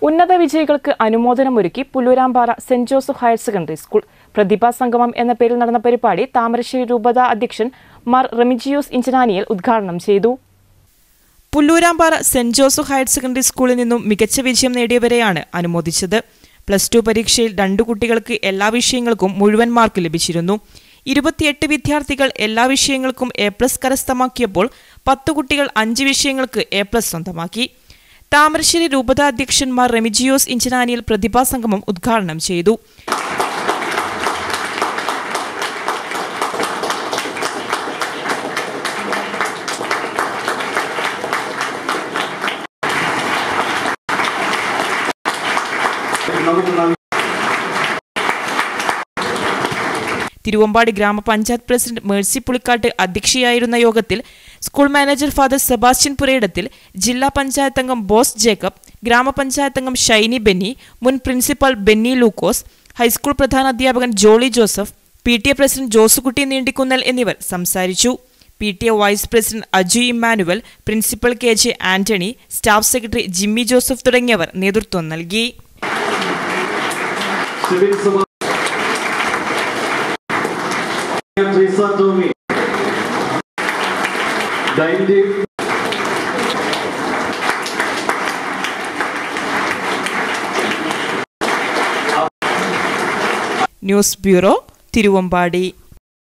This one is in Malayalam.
ഉന്നത വിജയികൾക്ക് അനുമോദനമൊരുക്കി Pulloorampara Saint Joseph higher secondary school പ്രതിഭാ സംഗമം എന്ന പേരിൽ നടന്ന പരിപാടി താമരശ്ശേരി രൂപത അധ്യക്ഷൻ മാർ റെമിജിയോസ് ഇഞ്ചനാനിയൽ ഉദ്ഘാടനം ചെയ്തു Pulloorampara Saint Joseph higher secondary സ്കൂളിൽ നിന്നും മികച്ച വിജയം നേടിയവരെയാണ് അനുമോദിച്ചത് പ്ലസ് ടു പരീക്ഷയിൽ രണ്ടു കുട്ടികൾക്ക് എല്ലാ വിഷയങ്ങൾക്കും മുഴുവൻ മാർക്ക് ലഭിച്ചിരുന്നു ഇരുപത്തിയെട്ട് വിദ്യാർത്ഥികൾ എല്ലാ വിഷയങ്ങൾക്കും എ പ്ലസ് കരസ്ഥമാക്കിയപ്പോൾ പത്ത് കുട്ടികൾ അഞ്ച് വിഷയങ്ങൾക്ക് എ പ്ലസ് സ്വന്തമാക്കി താമരശ്ശേരി രൂപത അധ്യക്ഷന്മാർ റെമിജിയോസ് ഇഞ്ചനാനിയിൽ പ്രതിഭാ സംഗമം ഉദ്ഘാടനം ചെയ്തു തിരുവമ്പാടി ഗ്രാമപഞ്ചായത്ത് പ്രസിഡന്റ് മേഴ്സി പുളിക്കാട്ട് അധ്യക്ഷയായിരുന്ന യോഗത്തിൽ school manager father Sebastian Purayidathil ജില്ലാ പഞ്ചായത്ത് അംഗം ബോസ് ജേക്കബ് ഗ്രാമപഞ്ചായത്ത് അംഗം ഷൈനി ബെന്നി മുൻ പ്രിൻസിപ്പൽ ബെന്നി ലൂക്കോസ് ഹൈസ്കൂൾ പ്രധാനാധ്യാപകൻ Jolly Joseph P T A president Josekutty Neendikunnel എന്നിവർ സംസാരിച്ചു P T A vice president Aju Emmanuel principal K J Antony staff secretary Jimmy Joseph തുടങ്ങിയവർ നേതൃത്വം നൽകി സിവിൽ സഭ ട്രീസ ടോമി ഡൈൻഡിക് ന്യൂസ് ബ്യൂറോ തിരുവമ്പാടി